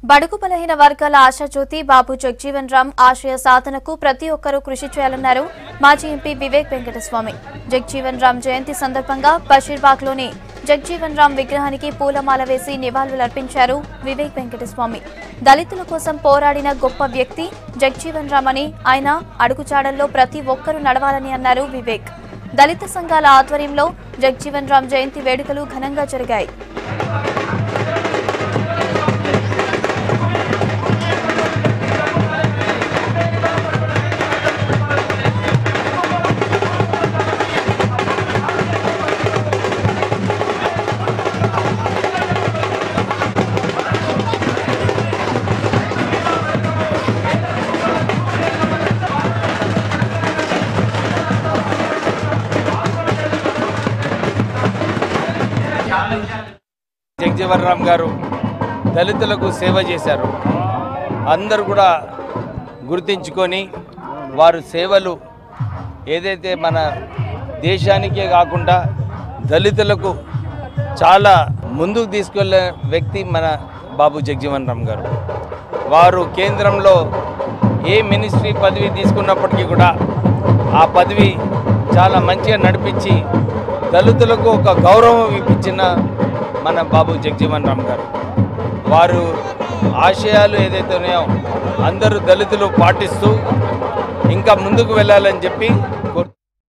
బడుగు బలహీన వర్గాల ఆశాజ్యోతి బాబు జగ్జీవన్ రామ్ ఆశయ సాధనకు ప్రతి ఒక్కరూ కృషి చేయాలన్నారు మాజీ ఎంపీ వివేక్ వెంకటస్వామి జగ్జీవన్ రామ్ జయంతి సందర్భంగా బషీర్బాగ్లోని జగ్జీవన్ రామ్ విగ్రహానికి పూలమాల వేసి నివాళులర్పించారు వివేక్ వెంకటస్వామి దళితుల కోసం పోరాడిన గొప్ప వ్యక్తి జగ్జీవన్ రామ్ అని ఆయన అడుగుజాడల్లో ప్రతి ఒక్కరూ నడవాలని అన్నారు వివేక్ దళిత సంఘాల ఆధ్వర్యంలో జగ్జీవన్ రామ్ జయంతి వేడుకలు ఘనంగా జరిగాయి జగజీవన్ రామ్ గారు దళితులకు సేవ చేశారు అందరూ కూడా గుర్తించుకొని వారు సేవలు ఏదైతే మన దేశానికే కాకుండా దళితులకు చాలా ముందుకు తీసుకెళ్ళే వ్యక్తి మన బాబు జగజీవన్ రామ్ గారు వారు కేంద్రంలో ఏ మినిస్ట్రీ పదవి తీసుకున్నప్పటికీ కూడా ఆ పదవి చాలా మంచిగా నడిపించి దళితులకు ఒక గౌరవం ఇప్పించిన మన బాబు జగజీవన్ రామ్ గారు వారు ఆశయాలు ఏదైతే ఉన్నాయో అందరూ దళితులు పాటిస్తూ ఇంకా ముందుకు వెళ్ళాలని చెప్పి